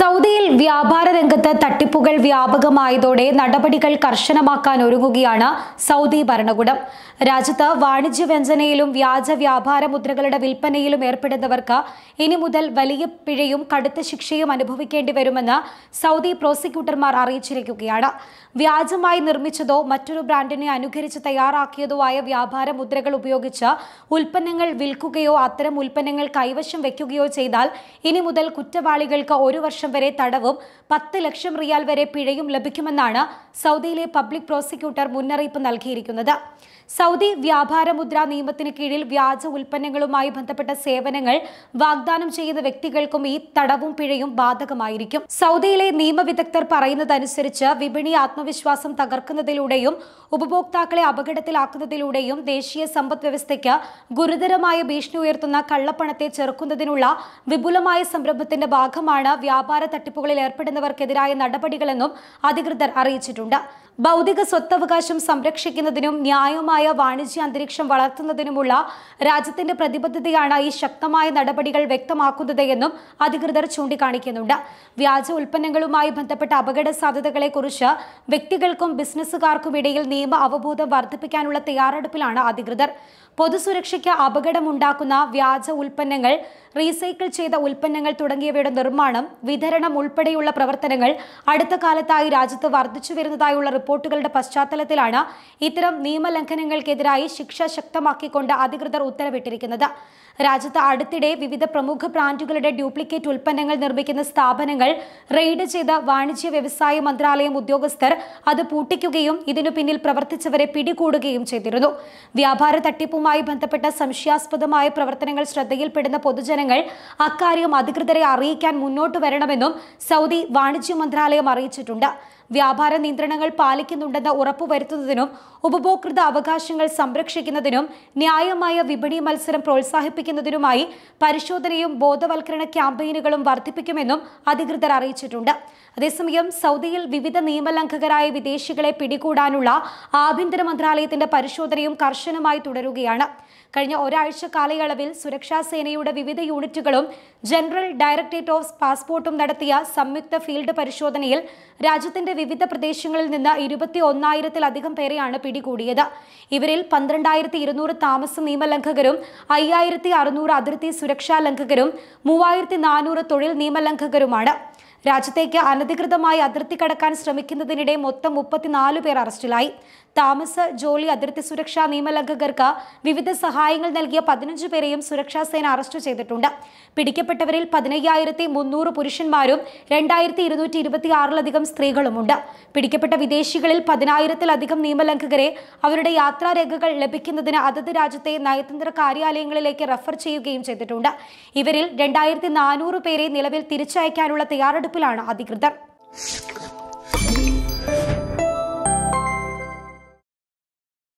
സൗദിയിൽ വ്യാപാര രംഗത്ത് തട്ടിപ്പുകൾ വ്യാപകമായതോടെ നടപടികൾ കർശനമാക്കാൻ ഒരുങ്ങുകയാണ് സൗദി ഭരണകൂടം രാജ്യത്ത് വാണിജ്യ വ്യഞ്ജനയിലും വ്യാജ വ്യാപാര മുദ്രകളുടെ വിൽപ്പനയിലും ഏർപ്പെടുന്നവർക്ക് ഇനി മുതൽ വലിയ പിഴയും കടുത്ത ശിക്ഷയും അനുഭവിക്കേണ്ടി വരുമെന്ന് സൗദി പ്രോസിക്യൂട്ടർമാർ അറിയിച്ചിരിക്കുകയാണ് വ്യാജമായി നിർമ്മിച്ചതോ മറ്റൊരു ബ്രാൻഡിനെ അനുകരിച്ച് തയ്യാറാക്കിയതോ ആയ വ്യാപാര മുദ്രകൾ ഉപയോഗിച്ച് ഉൽപ്പന്നങ്ങൾ വിൽക്കുകയോ അത്തരം ഉൽപ്പന്നങ്ങൾ കൈവശം വെക്കുകയോ ചെയ്താൽ ഇനി മുതൽ കുറ്റവാളികൾക്ക് ഒരു വർഷം വരെ തടവും പത്ത് ലക്ഷം റിയാൽ വരെ പിഴയും ലഭിക്കുമെന്നാണ് സൗദിയിലെ പബ്ലിക് പ്രോസിക്യൂട്ടർ മുന്നറിയിപ്പ് നൽകിയിരിക്കുന്നത് സൗദി വ്യാപാര മുദ്ര നിയമത്തിന് കീഴിൽ വ്യാജ ഉൽപ്പന്നങ്ങളുമായി ബന്ധപ്പെട്ട സേവനങ്ങൾ വാഗ്ദാനം ചെയ്യുന്ന വ്യക്തികൾക്കും ഈ തടവും പിഴയും ബാധകമായിരിക്കും സൗദിയിലെ നിയമവിദഗ്ധർ പറയുന്നതനുസരിച്ച് വിപണി ആത്മവിശ്വാസം തകർക്കുന്നതിലൂടെയും ഉപഭോക്താക്കളെ അപകടത്തിലാക്കുന്നതിലൂടെയും ദേശീയ സമ്പദ് വ്യവസ്ഥയ്ക്ക് ഗുരുതരമായ ഭീഷണി ഉയർത്തുന്ന കള്ളപ്പണത്തെ ചെറുക്കുന്നതിനുള്ള വിപുലമായ സംരംഭത്തിന്റെ ഭാഗമാണ് വ്യാപാര തട്ടിപ്പുകളിൽ ഏർപ്പെടുന്നവർക്കെതിരായ നടപടികളെന്നും അധികൃതർ അറിയിച്ചിട്ടുണ്ട് ഭൗതിക സ്വത്തവകാശം സംരക്ഷിക്കുന്നതിനും ന്യായമായ വാണിജ്യ അന്തരീക്ഷം വളർത്തുന്നതിനുമുള്ള രാജ്യത്തിന്റെ പ്രതിബദ്ധതയാണ് ഈ ശക്തമായ നടപടികൾ വ്യക്തമാക്കുന്നത് എന്നും അധികൃതർ ചൂണ്ടിക്കാണിക്കുന്നുണ്ട് വ്യാജ ഉൽപ്പന്നങ്ങളുമായി ബന്ധപ്പെട്ട അപകട സാധ്യതകളെക്കുറിച്ച് വ്യക്തികൾക്കും ബിസിനസ്സുകാർക്കും ഇടയിൽ നിയമ അവബോധം വർദ്ധിപ്പിക്കാനുള്ള തയ്യാറെടുപ്പിലാണ് അധികൃതർ പൊതുസുരക്ഷയ്ക്ക് അപകടമുണ്ടാക്കുന്ന വ്യാജ ഉൽപ്പന്നങ്ങൾ റീസൈക്കിൾ ചെയ്ത ഉൽപ്പന്നങ്ങൾ തുടങ്ങിയവയുടെ നിർമ്മാണം വിതരണം ഉൾപ്പെടെയുള്ള പ്രവർത്തനങ്ങൾ അടുത്ത കാലത്തായി രാജ്യത്ത് വർദ്ധിച്ചു വരുന്നതായുള്ള റിപ്പോർട്ടുകളുടെ പശ്ചാത്തലത്തിലാണ് ഇത്തരം നിയമലംഘനങ്ങൾക്കെതിരായി ശിക്ഷ ശക്തമാക്കിക്കൊണ്ട് അധികൃതർ ഉത്തരവിട്ടിരിക്കുന്നത് രാജ്യത്ത് അടുത്തിടെ വിവിധ പ്രമുഖ ബ്രാൻഡുകളുടെ ഡ്യൂപ്ലിക്കേറ്റ് ഉൽപ്പന്നങ്ങൾ നിർമ്മിക്കുന്ന സ്ഥാപനങ്ങൾ റെയ്ഡ് ചെയ്ത വാണിജ്യ വ്യവസായ മന്ത്രാലയം ഉദ്യോഗസ്ഥർ അത് പൂട്ടിക്കുകയും ഇതിനു പിന്നിൽ പ്രവർത്തിച്ചവരെ പിടികൂടുകയും ചെയ്തിരുന്നു വ്യാപാര തട്ടിപ്പുമായി ബന്ധപ്പെട്ട സംശയാസ്പദമായ പ്രവർത്തനങ്ങൾ ശ്രദ്ധയിൽപ്പെടുന്ന പൊതുജനങ്ങൾ അക്കാര്യം അധികൃതരെ അറിയിക്കാൻ മുന്നോട്ട് വരണമെന്നും സൗദി വാണിജ്യ മന്ത്രാലയം അറിയിച്ചിട്ടുണ്ട് വ്യാപാര നിയന്ത്രണങ്ങൾ പാലിക്കുന്നുണ്ടെന്ന് ഉറപ്പുവരുത്തുന്നതിനും ഉപഭോക്തൃ അവകാശങ്ങൾ സംരക്ഷിക്കുന്നതിനും ന്യായമായ വിപണി മത്സരം പ്രോത്സാഹിപ്പിക്കുന്നതിനുമായി പരിശോധനയും ബോധവൽക്കരണ ക്യാമ്പയിനുകളും വർദ്ധിപ്പിക്കുമെന്നും അധികൃതർ അറിയിച്ചിട്ടുണ്ട് അതേസമയം സൗദിയിൽ വിവിധ നിയമലംഘകരായ വിദേശികളെ പിടികൂടാനുള്ള ആഭ്യന്തര മന്ത്രാലയത്തിന്റെ പരിശോധനയും കർശനമായി തുടരുകയാണ് കഴിഞ്ഞ ഒരാഴ്ച കാലയളവിൽ സുരക്ഷാ സേനയുടെ വിവിധ യൂണിറ്റുകളും ജനറൽ ഡയറക്ടറേറ്റ് ഓഫ് പാസ്പോർട്ടും നടത്തിയ സംയുക്ത ഫീൽഡ് പരിശോധനയിൽ രാജ്യത്തിന്റെ വിവിധ പ്രദേശങ്ങളിൽ നിന്ന് ഇരുപത്തി ഒന്നായിരത്തിലധികം പേരെയാണ് പിടികൂടിയത് ഇവരിൽ പന്ത്രണ്ടായിരത്തി ഇരുന്നൂറ് താമസ നിയമലംഘകരും അയ്യായിരത്തി അറുന്നൂറ് അതിർത്തി സുരക്ഷാ ലംഘകരും മൂവായിരത്തി നാനൂറ് തൊഴിൽ നിയമലംഘകരുമാണ് രാജ്യത്തേക്ക് അനധികൃതമായി അതിർത്തി കടക്കാൻ ശ്രമിക്കുന്നതിനിടെ മൊത്തം മുപ്പത്തിനാല് പേർ അറസ്റ്റിലായി താമസ ജോലി അതിർത്തി സുരക്ഷാ നിയമലംഘകർക്ക് വിവിധ സഹായങ്ങൾ നൽകിയ പതിനഞ്ച് പേരെയും സുരക്ഷാ സേന അറസ്റ്റ് ചെയ്തിട്ടുണ്ട് പിടിക്കപ്പെട്ടവരിൽ പതിനയ്യായിരത്തി മുന്നൂറ് പുരുഷന്മാരും രണ്ടായിരത്തി ഇരുന്നൂറ്റി ഇരുപത്തി ആറിലധികം സ്ത്രീകളുമുണ്ട് പിടിക്കപ്പെട്ട വിദേശികളിൽ പതിനായിരത്തിലധികം നിയമലംഘകരെ അവരുടെ യാത്രാരേഖകൾ ലഭിക്കുന്നതിന് അതത് രാജ്യത്തെ നയതന്ത്ര കാര്യാലയങ്ങളിലേക്ക് റഫർ ചെയ്യുകയും ചെയ്തിട്ടുണ്ട് ഇവരിൽ രണ്ടായിരത്തി നാനൂറ് പേരെ നിലവിൽ തിരിച്ചയക്കാനുള്ള തയ്യാറെടുപ്പിലാണ് അധികൃതർ